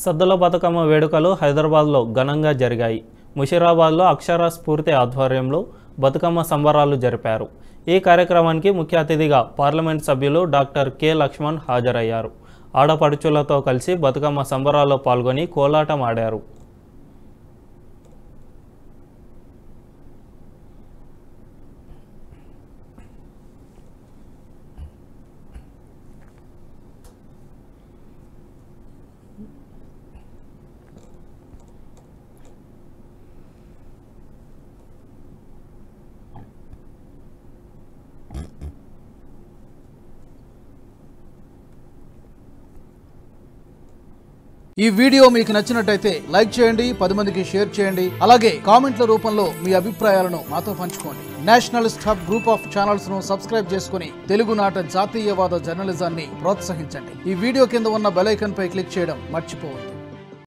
సద్దుల బతుకమ్మ వేడుకలు హైదరాబాద్లో ఘనంగా జరిగాయి ముషిరాబాద్లో అక్షర స్ఫూర్తి ఆధ్వర్యంలో బతుకమ్మ సంబరాలు జరిపారు ఈ కార్యక్రమానికి ముఖ్య అతిథిగా పార్లమెంట్ సభ్యులు డాక్టర్ కె లక్ష్మణ్ హాజరయ్యారు ఆడపడుచులతో కలిసి బతుకమ్మ సంబరాల్లో పాల్గొని కోలాటం ఆడారు ఈ వీడియో మీకు నచ్చినట్టయితే లైక్ చేయండి పది మందికి షేర్ చేయండి అలాగే కామెంట్ల రూపంలో మీ అభిప్రాయాలను మాతో పంచుకోండి nationalist hub group of channels ను సబ్స్క్రైబ్ చేసుకుని తెలుగునాట జాతీయవాద జర్నలిజాన్ని ప్రోత్సహించండి ఈ వీడియో కింద ఉన్న బెల్ ఐకాన్ పై క్లిక్ చేయడం మర్చిపోవద్దు